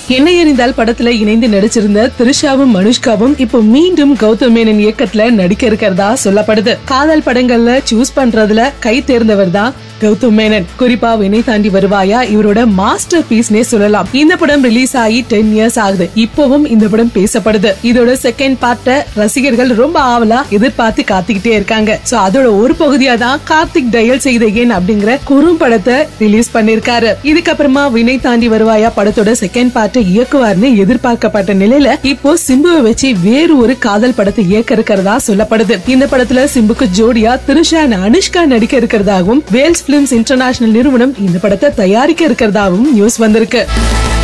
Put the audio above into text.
என்ன எறிந்தால் படத்துல இணைந்து நடிச்சிருந்த த்ரிஷாவும் மனுஷ்காவும் இப்போ மீண்டும் கௌதம் மேனன் இயக்கத்துல நடிக்க இருக்கிறதா சொல்லப்படுது காதல் படங்கள்ல சூஸ் பண்றதுல கை தேர்ந்தவர் தான் கௌதம் மேனன் குறிப்பா வினை தாண்டி வருவாயா இவரோட மாஸ்டர் பீஸ்னே சொல்லலாம் இந்த படம் ரிலீஸ் ஆகி டென் இயர்ஸ் ஆகுது இப்பவும் இந்த படம் பேசப்படுது இதோட செகண்ட் பார்ட்ட ரசிகர்கள் ரொம்ப ஆவலா எதிர்பார்த்து காத்துக்கிட்டே இருக்காங்க சோ அதோட ஒரு பகுதியா தான் கார்த்திக் டயல் செய்த ஏன் அப்படிங்கிற குறும்படத்தை ரிலீஸ் பண்ணிருக்காரு இதுக்கப்புறமா வினை தாண்டி வருவாயா படத்தோட செகண்ட் பார்ட்டை இயக்குவார்னு எதிர்பார்க்கப்பட்ட நிலையில இப்போ சிம்புவை வச்சு வேறு ஒரு காதல் படத்தை இயக்க இருக்கிறதா சொல்லப்படுது இந்த படத்துல சிம்புக்கு ஜோடியா த்ரிஷா and அனுஷ்கா நடிக்க இருக்கிறதாகவும் வேல்ஸ் பிலிம்ஸ் இன்டர்நேஷனல் நிறுவனம் இந்த படத்தை தயாரிக்க இருக்கிறதாகவும் நியூஸ் வந்திருக்கு